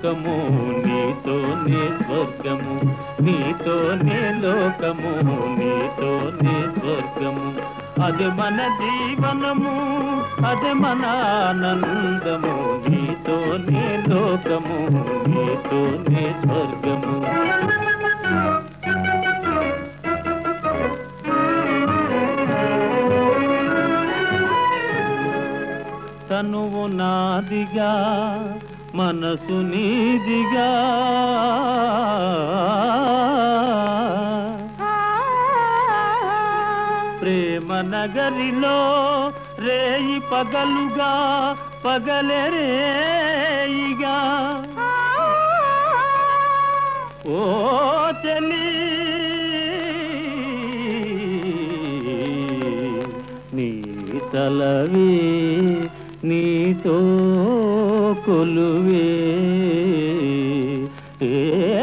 లోకము నీతోనే స్వర్గము నీతోనే లోకము నీతోనే స్వర్గము అది మన జీవనము అది మన ఆనందము నీతోనే లోకము నీతోనే స్వర్గము తనువు నాదిగా మనసు నీదిగా ప్రేమ నగరిలో రేయి పగలుగా పగలే రేయిగా ఓ చలి నీ తలవే నీతో కొలువే ఏ,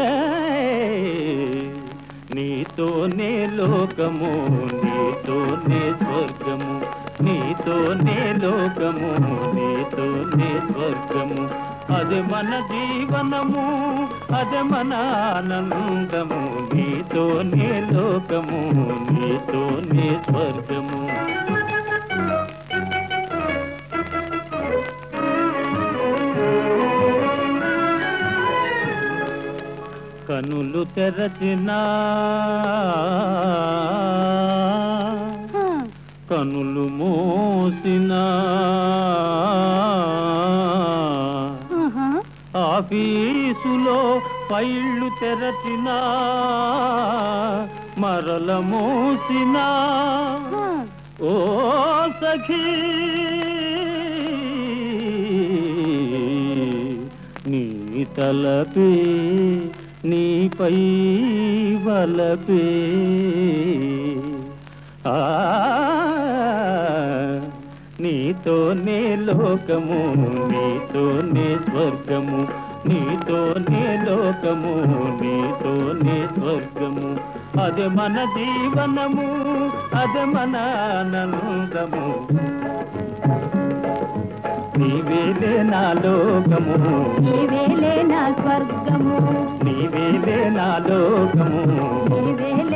నీతోనే లోకము నీతోనే స్వర్గము నీతోనే లోకము నీతోనే స్వర్గము అది మన జీవనము అది మన ఆనందము నీతోనే లోకము నీతోనే స్వర్గము కనులు తెరచినా కనులు మోసినా ఆఫీసులో ఫైళ్ళు తెరచినా మరల మోసినా ఓ సఖీ నీ తలపే నీపై వలపే ఆ నీతోనే లోకము నీతోనే స్వర్గము నీతోనే లోకము నీతోనే స్వర్గము అది మన జీవనము అది మన ఆనందము నీవేలే నా లోకము నీవేలే నా స్వర్గము నీవేలే నా లోకము నీవేలే